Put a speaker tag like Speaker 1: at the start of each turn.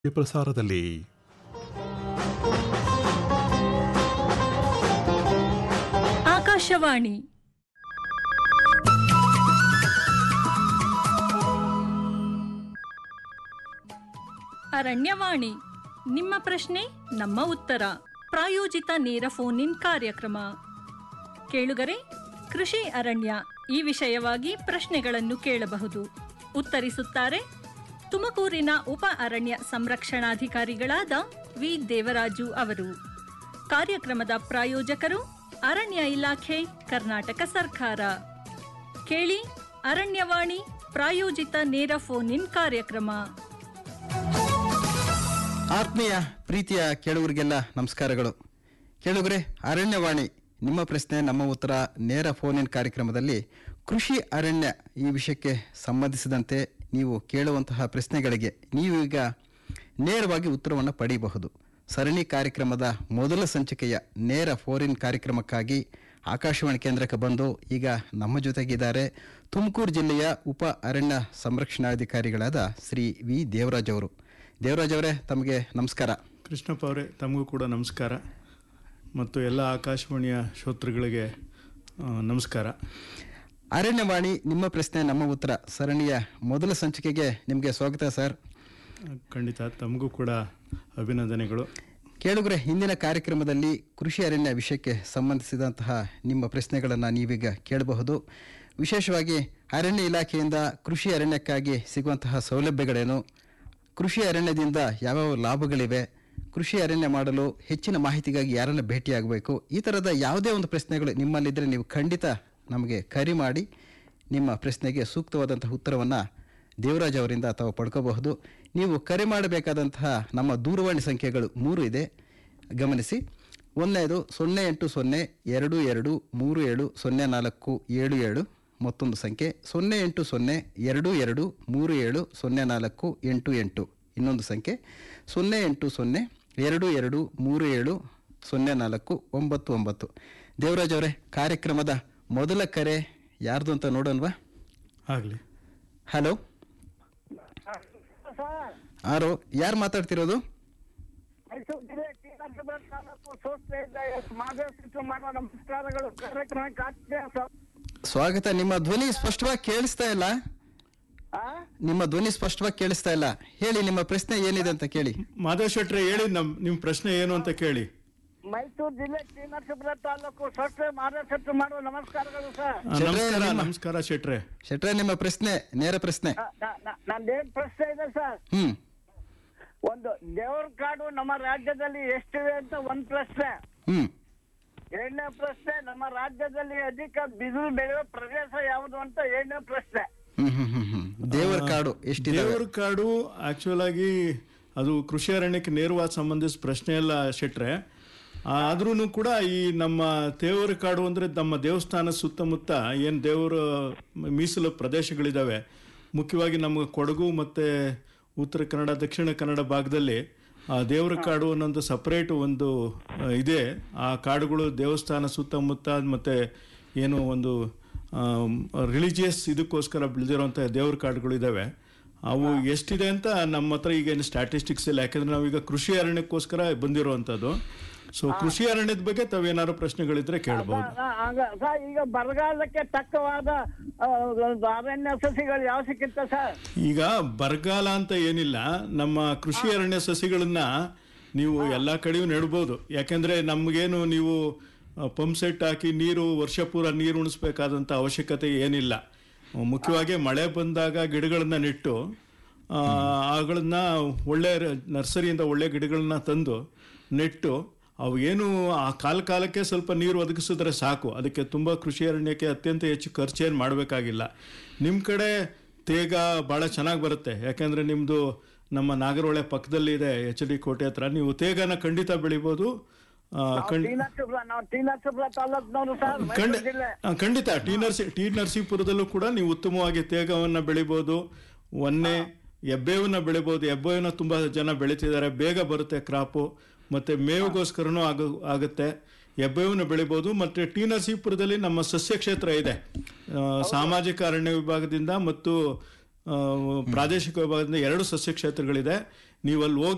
Speaker 1: ಪ್ರಸಾರದಲ್ಲಿ
Speaker 2: ಆಕಾಶವಾಣಿ ಅರಣ್ಯವಾಣಿ ನಿಮ್ಮ ಪ್ರಶ್ನೆ ನಮ್ಮ ಉತ್ತರ ಪ್ರಾಯೋಜಿತ ನೇರ ಫೋನ್ ಇನ್ ಕಾರ್ಯಕ್ರಮ ಕೇಳುಗರೆ ಕೃಷಿ ಅರಣ್ಯ ಈ ವಿಷಯವಾಗಿ ಪ್ರಶ್ನೆಗಳನ್ನು ಕೇಳಬಹುದು ಉತ್ತರಿಸುತ್ತಾರೆ ತುಮಕೂರಿನ ಉಪ ಅರಣ್ಯ ಸಂರಕ್ಷಣಾಧಿಕಾರಿಗಳಾದ ವಿ ದೇವರಾಜು ಅವರು ಕಾರ್ಯಕ್ರಮದ ಪ್ರಾಯೋಜಕರು ಅರಣ್ಯ ಇಲಾಖೆ ಕರ್ನಾಟಕ ಸರ್ಕಾರ ಕೇಳಿ ಅರಣ್ಯವಾಣಿ ಪ್ರಾಯೋಜಿತ ನೇರ ಫೋನ್ ಇನ್ ಕಾರ್ಯಕ್ರಮ
Speaker 3: ಆತ್ಮೀಯ ಪ್ರೀತಿಯ ಕೇಳುಗರಿಗೆಲ್ಲ ನಮಸ್ಕಾರಗಳು ಕೇಳುಗರೆ ಅರಣ್ಯವಾಣಿ ನಿಮ್ಮ ಪ್ರಶ್ನೆ ನಮ್ಮ ಉತ್ತರ ನೇರ ಫೋನ್ ಇನ್ ಕಾರ್ಯಕ್ರಮದಲ್ಲಿ ಕೃಷಿ ಅರಣ್ಯ ಈ ವಿಷಯಕ್ಕೆ ಸಂಬಂಧಿಸಿದಂತೆ ನೀವು ಕೇಳುವಂತಹ ಪ್ರಶ್ನೆಗಳಿಗೆ ನೀವು ಈಗ ನೇರವಾಗಿ ಉತ್ತರವನ್ನು ಪಡೆಯಬಹುದು ಸರಣಿ ಕಾರ್ಯಕ್ರಮದ ಮೊದಲ ಸಂಚಿಕೆಯ ನೇರ ಫೋನ್ ಇನ್ ಕಾರ್ಯಕ್ರಮಕ್ಕಾಗಿ ಆಕಾಶವಾಣಿ ಕೇಂದ್ರಕ್ಕೆ ಬಂದು ಈಗ ನಮ್ಮ ಜೊತೆಗಿದ್ದಾರೆ ತುಮಕೂರು ಜಿಲ್ಲೆಯ ಉಪ ಅರಣ್ಯ ಸಂರಕ್ಷಣಾಧಿಕಾರಿಗಳಾದ ಶ್ರೀ ವಿ ದೇವರಾಜ್ ಅವರು ದೇವರಾಜ್ ಅವರೇ ತಮಗೆ ನಮಸ್ಕಾರ
Speaker 4: ಕೃಷ್ಣಪ್ಪ ಅವರೇ ತಮಗೂ ಕೂಡ ನಮಸ್ಕಾರ ಮತ್ತು ಎಲ್ಲ ಆಕಾಶವಾಣಿಯ ಶ್ರೋತೃಗಳಿಗೆ ಆ, ನಮಸ್ಕಾರ
Speaker 3: ಅರಣ್ಯವಾಣಿ ನಿಮ್ಮ ಪ್ರಶ್ನೆ ನಮ್ಮ ಉತ್ತರ ಸರಣಿಯ ಮೊದಲ ಸಂಚಿಕೆಗೆ ನಿಮಗೆ ಸ್ವಾಗತ ಸರ್
Speaker 4: ಖಂಡಿತ ತಮಗೂ ಕೂಡ ಅಭಿನಂದನೆಗಳು
Speaker 3: ಕೇಳುಗರೆ ಹಿಂದಿನ ಕಾರ್ಯಕ್ರಮದಲ್ಲಿ ಕೃಷಿ ಅರಣ್ಯ ವಿಷಯಕ್ಕೆ ಸಂಬಂಧಿಸಿದಂತಹ ನಿಮ್ಮ ಪ್ರಶ್ನೆಗಳನ್ನು ನೀವೀಗ ಕೇಳಬಹುದು ವಿಶೇಷವಾಗಿ ಅರಣ್ಯ ಇಲಾಖೆಯಿಂದ ಕೃಷಿ ಅರಣ್ಯಕ್ಕಾಗಿ ಸಿಗುವಂತಹ ಸೌಲಭ್ಯಗಳೇನು ಕೃಷಿ ಅರಣ್ಯದಿಂದ ಯಾವ್ಯಾವ ಲಾಭಗಳಿವೆ ಕೃಷಿ ಅರಣ್ಯ ಮಾಡಲು ಹೆಚ್ಚಿನ ಮಾಹಿತಿಗಾಗಿ ಯಾರನ್ನು ಭೇಟಿಯಾಗಬೇಕು ಈ ಥರದ ಯಾವುದೇ ಒಂದು ಪ್ರಶ್ನೆಗಳು ನಿಮ್ಮಲ್ಲಿದ್ದರೆ ನೀವು ಖಂಡಿತ ನಮಗೆ ಕರೆ ಮಾಡಿ ನಿಮ್ಮ ಪ್ರಶ್ನೆಗೆ ಸೂಕ್ತವಾದಂತಹ ಉತ್ತರವನ್ನು ದೇವರಾಜ್ ಅವರಿಂದ ತಾವು ಪಡ್ಕೋಬಹುದು ನೀವು ಕರೆ ಮಾಡಬೇಕಾದಂತಹ ನಮ್ಮ ದೂರವಾಣಿ ಸಂಖ್ಯೆಗಳು ಮೂರು ಇದೆ ಗಮನಿಸಿ ಒಂದನೇದು ಸೊನ್ನೆ ಎಂಟು ಸೊನ್ನೆ ಎರಡು ಎರಡು ಮೂರು ಏಳು ಸೊನ್ನೆ ನಾಲ್ಕು ಏಳು ಏಳು ಮತ್ತೊಂದು ಸಂಖ್ಯೆ ಸೊನ್ನೆ ಎಂಟು ಸೊನ್ನೆ ಎರಡು ಎರಡು ಮೂರು ಏಳು ಸೊನ್ನೆ ನಾಲ್ಕು ಎಂಟು ಎಂಟು ಇನ್ನೊಂದು ಸಂಖ್ಯೆ ಸೊನ್ನೆ ಎಂಟು ಸೊನ್ನೆ ಎರಡು ಎರಡು ಮೂರು ಏಳು ಸೊನ್ನೆ ನಾಲ್ಕು ಒಂಬತ್ತು ಒಂಬತ್ತು ದೇವರಾಜ್ ಅವರೇ ಕಾರ್ಯಕ್ರಮದ ಮೊದಲ ಕರೆ ಯಾರ್ದು ಅಂತ ನೋಡೋಣವಾ
Speaker 4: ಆಗಲಿ
Speaker 3: ಹಲೋ ಯಾರು ಯಾರು ಮಾತಾಡ್ತಿರೋದು
Speaker 5: ಮೈಸೂರು ಜಿಲ್ಲೆ ಶ್ರೀರಂಗಪುರ ತಾಲೂಕು ಸೋಸ್ತೆಯಿಂದ ಎಸ್ ಮಾದೇಶಿಟ್ಟು ಮಾಡುವ ನಮಸ್ಕಾರಗಳು ಕಾರ್ಯಕ್ರಮಕ್ಕೆ ಆತ್ಮೀಯ ಸ್ವ-
Speaker 3: ಸ್ವಾಗತ ನಿಮ್ಮ ಧ್ವನಿ ಸ್ಪಷ್ಟವಾಗಿ ಕೇಳಿಸ್ತಾ ಇಲ್ಲ
Speaker 5: ಆ?
Speaker 3: ನಿಮ್ಮ ಧ್ವನಿ ಸ್ಪಷ್ಟವಾಗಿ ಕೇಳಿಸ್ತಾ ಇಲ್ಲ ಹೇಳಿ ನಿಮ್ಮ ಪ್ರಶ್ನೆ ಏನಿದೆ ಅಂತ ಕೇಳಿ
Speaker 4: ಮಾಧವ್ ಶೆಟ್ರೆ ಹೇಳಿ ನಮ್ ನಿಮ್ಮ ಪ್ರಶ್ನೆ ಏನು ಅಂತ ಕೇಳಿ
Speaker 5: ಮೈಸೂರು ಜಿಲ್ಲೆ ಶ್ರೀನರಸೀಪುರ ತಾಲೂಕು ಸೋಸ್ತೆ ಮಾದೇಶಿಟ್ಟು ಮಾಡುವ ನಮಸ್ಕಾರಗಳು ಸರ್
Speaker 4: ಆ,
Speaker 3: ಶೆಟ್ರೆ,
Speaker 4: ನಮಸ್ಕಾರ
Speaker 3: ನಿಮ್ಮ-
Speaker 4: ನಮಸ್ಕಾರ ಶೆಟ್ರೆ
Speaker 3: ಶೆಟ್ರೆ ನಿಮ್ಮ ಪ್ರಶ್ನೆ ನೇರ ಪ್ರಶ್ನೆ
Speaker 5: ನಂದೇನ್ ಪ್ರಶ್ನೆ ಇದೆ ಸರ್
Speaker 3: ಹ್ಮ್
Speaker 5: ಒಂದು ದೇವರ ಕಾಡು ನಮ್ಮ ರಾಜ್ಯದಲ್ಲಿ ಎಷ್ಟಿವೆ ಅಂತ ಒಂದ್ ಪ್ರಶ್ನೆ
Speaker 3: ಹ್ಮ್
Speaker 5: ಎರಡನೇ ಪ್ರಶ್ನೆ ನಮ್ಮ ರಾಜ್ಯದಲ್ಲಿ ಅಧಿಕ ಬಿಸಿಲು ಬೆಳೆಯುವ ಪ್ರದೇಶ ಯಾವುದು ಅಂತ ಎರಡನೇ ಪ್ರಶ್ನೆ
Speaker 3: ಹ್ಮ್ ಹ್ಮ್ ಹ್ಮ್ ಹ್ಮ್ ದೇವರ ಕಾಡು ಎಷ್ಟಿದೆ
Speaker 4: ದೇವರ ಕಾಡು ಆಕ್ಚುಲ್ ಆಗಿ ಅದು ಕೃಷಿ ಅರಣ್ಯಕ್ಕೆ ನೇರವಾದ ಸಂಬಂಧಿಸಿದ ಪ್ರಶ್ನೆ ಎಲ್ಲ ಶೆಟ್ರೆ ಆದ್ರೂ ಕೂಡ ಈ ನಮ್ಮ ದೇವರ ಕಾಡು ಅಂದ್ರೆ ನಮ್ಮ ದೇವಸ್ಥಾನ ಸುತ್ತಮುತ್ತ ಏನು ದೇವರ ಮೀಸಲು ಪ್ರದೇಶಗಳಿದಾವೆ ಮುಖ್ಯವಾಗಿ ನಮ್ಮ ಕೊಡಗು ಮತ್ತೆ ಉತ್ತರ ಕನ್ನಡ ದಕ್ಷಿಣ ಕನ್ನಡ ಭಾಗದಲ್ಲಿ ಆ ದೇವರ ಕಾಡು ಅನ್ನೋದು ಸಪರೇಟ್ ಒಂದು ಆ, ಇದೆ ಆ ಕಾಡುಗಳು ದೇವಸ್ಥಾನ ಸುತ್ತಮುತ್ತ ಮತ್ತೆ ಏನು ಒಂದು ರಿಲಿಜಿಯಸ್ ಇದಕ್ಕೋಸ್ಕರ ಬೆಳೆದಿರುವಂಥ ದೇವ್ರ ಕಾಡುಗಳು ಇದಾವೆ ಅವು ಎಷ್ಟಿದೆ ಅಂತ ನಮ್ಮ ಹತ್ರ ಈಗ ಏನು ಸ್ಟ್ಯಾಟಿಸ್ಟಿಕ್ಸ್ ಇಲ್ಲ ಯಾಕಂದ್ರೆ ನಾವೀಗ ಕೃಷಿ ಅರಣ್ಯಕ್ಕೋಸ್ಕರ ಬಂದಿರುವಂಥದ್ದು ಸೊ ಕೃಷಿ ಅರಣ್ಯದ ಬಗ್ಗೆ ತಾವೇನಾದ್ರು ಪ್ರಶ್ನೆಗಳಿದ್ರೆ ಕೇಳಬಹುದು
Speaker 5: ಆ, ಆಗ ಸರ್ ಈಗ ಬರಗಾಲಕ್ಕೆ ತಕ್ಕವಾದ ಆ, ಒಂದು ಅರಣ್ಯ ಸಸಿಗಳು ಯಾವ ಸಿಕ್ಕಿತ್ತ ಸರ್
Speaker 4: ಈಗ ಬರಗಾಲ ಅಂತ ಏನಿಲ್ಲ ನಮ್ಮ ಕೃಷಿ ಅರಣ್ಯ ಸಸಿಗಳನ್ನ ನೀವು ಎಲ್ಲಾ ಕಡೆಯೂ ನೆಡ್ಬೋದು ಯಾಕೆಂದ್ರೆ ನಮ್ಗೇನು ನೀವು ಪಂಪ್ ಸೆಟ್ ಹಾಕಿ ನೀರು ವರ್ಷ ಪೂರ ನೀರು ಉಣಿಸ್ಬೇಕಾದಂತ ಅವಶ್ಯಕತೆ ಏನಿಲ್ಲ ಮುಖ್ಯವಾಗಿ ಮಳೆ ಬಂದಾಗ ಗಿಡಗಳನ್ನ ನೆಟ್ಟು ಆ, ಅವುಗಳನ್ನ ಒಳ್ಳೆ ರ- ನರ್ಸರಿಯಿಂದ ಒಳ್ಳೆ ಗಿಡಗಳನ್ನ ತಂದು ನೆಟ್ಟು ಅವು ಏನು ಆ ಕಾಲ ಕಾಲಕ್ಕೆ ಸ್ವಲ್ಪ ನೀರು ಒದಗಿಸಿದ್ರೆ ಸಾಕು ಅದಕ್ಕೆ ತುಂಬ ಕೃಷಿ ಅರಣ್ಯಕ್ಕೆ ಅತ್ಯಂತ ಹೆಚ್ಚು ಖರ್ಚೇನು ಮಾಡಬೇಕಾಗಿಲ್ಲ ನಿಮ್ಮ ಕಡೆ ತೇಗ ಭಾಳ ಚೆನ್ನಾಗಿ ಬರುತ್ತೆ ಯಾಕೆಂದರೆ ನಿಮ್ಮದು ನಮ್ಮ ನಾಗರಹೊಳೆ ಪಕ್ಕದಲ್ಲಿ ಇದೆ ಎಚ್ ಡಿ ಕೋಟೆ ಹತ್ರ ನೀವು ತೇಗನ ಖಂಡಿತ ಬೆಳಿಬೋದು ಆ, ಖಂಡ್-
Speaker 5: ಟಿ ನರಸೀಪುರ ನಾವು ಟಿ ನರಸೀಪುರ ತಾಲೂಕ್ನವರು ಸರ್
Speaker 4: ಖಂಡ
Speaker 5: ಮೈಸೂರು ಜಿಲ್ಲೆ
Speaker 4: ಆ, ಖಂಡಿತ ಟಿ ನರ್ಸಿ ಟಿ ನರಸೀಪುರದಲ್ಲೂ ಕೂಡ ನೀವು ಉತ್ತಮವಾಗಿ ತೇಗವನ್ನ ಬೆಳಿಬೋದು ಒನ್ನೆ ಎಬ್ಬೇವನ್ನ ಬೆಳಿಬೋದು ಎಬ್ಬೇವನ್ನ ತುಂಬಾ ಜನ ಬೆಳಿತಿದ್ದಾರೆ ಬೇಗ ಬರುತ್ತೆ ಕ್ರಾಪು ಮತ್ತೆ ಮೇವಿಗೋಸ್ಕರನೂ ಆಗ ಆಗುತ್ತೆ ಎಬ್ಬೇವನ್ನ ಬೆಳಿಬೋದು ಮತ್ತೆ ಟಿ ನರಸೀಪುರದಲ್ಲಿ ನಮ್ಮ ಸಸ್ಯ ಕ್ಷೇತ್ರ ಇದೆ ಆ, ಸಾಮಾಜಿಕ ಅರಣ್ಯ ವಿಭಾಗದಿಂದ ಮತ್ತು ಆ, ಪ್ರಾದೇಶಿಕ ವಿಭಾಗದಿಂದ ಎರಡು ಸಸ್ಯ ಕ್ಷೇತ್ರಗಳಿದೆ ನೀವು ಅಲ್ಲಿ ಹೋಗಿ